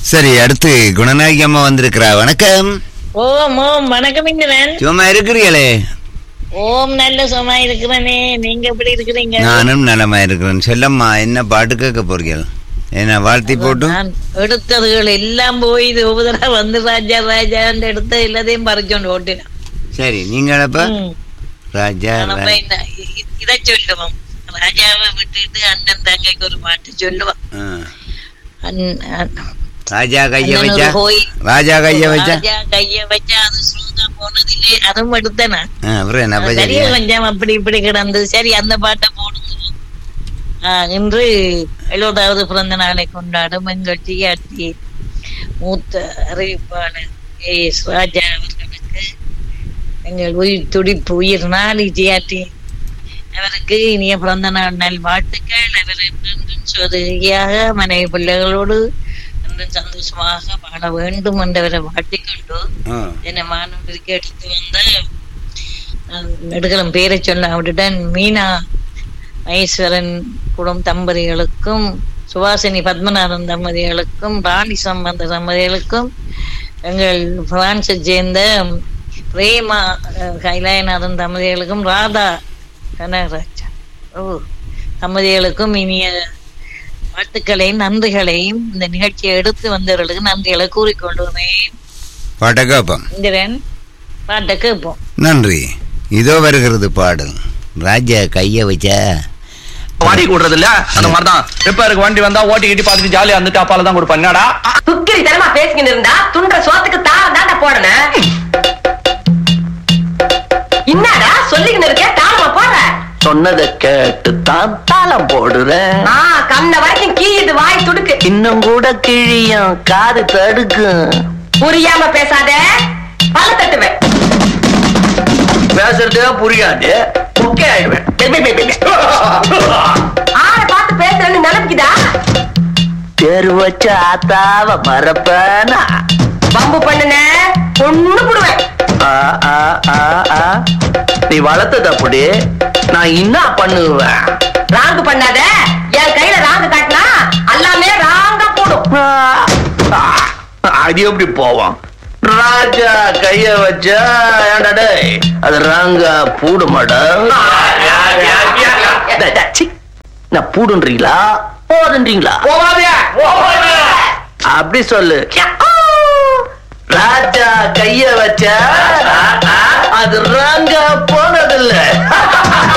சரி அடுத்து குணநாயகி அம்மா வந்திருக்கிறா வணக்கம் ஓம் ஓம் வணக்கம் இந்திரன் சும்மா இருக்கிறீங்களே ஓம் நல்ல சும்மா இருக்கிறனே நீங்க எப்படி இருக்கிறீங்க நானும் நலமா இருக்கிறேன் செல்லம்மா என்ன பாட்டு கேட்க போறீர்கள் என்ன வாழ்த்தி போட்டு நான் எடுத்ததுகள் எல்லாம் போய் இது உபதரா வந்து ராஜா ராஜா எடுத்த எல்லாத்தையும் பறிச்சோண்டு ஓட்டினான் சரி நீங்கள் அப்ப ம். ராஜா நம்ம என்ன இ- இ- இதை சொல்லுவோம் ராஜாவை விட்டுட்டு அண்ணன் தங்கைக்கு ஒரு பாட்டு சொல்லுவான் ஆ. அண்ணன் அண்ணன் ராஜா கைய அண்ணன் வச்சா ஒரு கோயில் ராஜா கைய வச்சா ராஜா கைய வச்சா அது ஸ்லோகா போனதில்லை அதுவும் எடுத்தேன் நான் ஆ, அப்புறம் என்ன அப்ப சரியா சரியா கொஞ்சம் அப்படி இப்படி கிடந்து சரி அந்த பாட்டை போடுங்க ஆ, இன்று எழுபதாவது பிறந்த நாளை கொண்டாடும் எங்கள் டிஆர்டி மூத்த அறிவிப்பாளர் ஏ எஸ் ராஜா அவர்களுக்கு எங்கள் உயிர் துடிப்பு உயிர் நாளி டிஆர்டி அவருக்கு இனிய பிறந்த நாள் நல் வாழ்த்துக்கள் அவர் என்றென்றும் சொதுகியாக மனைவி பிள்ளைகளோடு என்றும் சந்தோஷமாக வாழ வேண்டும் என்றவரை வாழ்த்திக்கொண்டு ஆ. என்ன மாணவருக்கு எடுத்து வந்த நான் நெடுகலம் பேரை சொல்ல அவருடன் மீனா மகேஸ்வரன் குடும் தம்பதிகளுக்கும் சுவாசினி பத்மநாதன் தம்பதிகளுக்கும் ராணி சம்பந்த தம்பதிகளுக்கும் எங்கள் பிரான்ஸை சேர்ந்த பிரேமா அஹ், கைலாயநாதன் தம்பதிகளுக்கும் ராதா கனகராஜா ஓ தம்பதிகளுக்கும் இனிய வாழ்த்துக்களையும் நன்றிகளையும் இந்த நிகழ்ச்சியை எடுத்து வந்தவர்களுக்கு நன்றிகளை கூறிக்கொள்கிறேன் பாட்டை கேட்போம் இந்திரன் பாட்டை கேட்போம் நன்றி இதோ வருகிறது பாடல் ராஜா கைய வச்சா வாடி கூடுறது இல்ல அந்த மாதிரிதான் ரிப்பேருக்கு வண்டி வந்தா ஓட்டி கிட்டி பார்த்துட்டு ஜாலியா வந்துட்டு அப்பால தான் கொடுப்பேன் என்னடா துக்கிரி தரமா பேசிக்கிட்டு இருந்தா துண்ட சோத்துக்கு தாளம் தாண்ட போடணும் என்னடா சொல்லிக்கிட்டு இருக்க தாளமா போடுற சொன்னதை கேட்டு தான் தாளம் போடுறேன் ஆ கண்ண வரைக்கும் கீயுது வாய் துடுக்கு இன்னும் கூட கிழியும் காது தடுக்கும் புரியாம பேசாத பல தட்டுவேன் பேசுறதே புரியாது முக்கே ஆயிடுவேன் பெ, பெ, பெ, பெ, பெ. ஆளை பார்த்து பேசுறேன்னு நினைப்புக்குதா தேர் வச்ச ஆத்தாவ மறப்பனா வம்பு பண்ணுன பொண்ணு புடுவேன் ஆ, ஆ, ஆ, ஆ. நீ வளர்த்தது அப்படி நான் என்ன பண்ணுவேன் ராங்கு பண்ணாத என் கையில ராங்கு காட்டினா எல்லாமே ராங்கா போடும் ஆ, ஆ. அது எப்படி போவோம் ராஜா கைய வச்சா ஏன்டா டேய் அது ராங்கா பூடு மாடம் நான் பூடுன்றீங்களா போதுன்றீங்களா அப்படி சொல்லு ராஜா கைய வச்சா அது ராங்கா போனதில்லை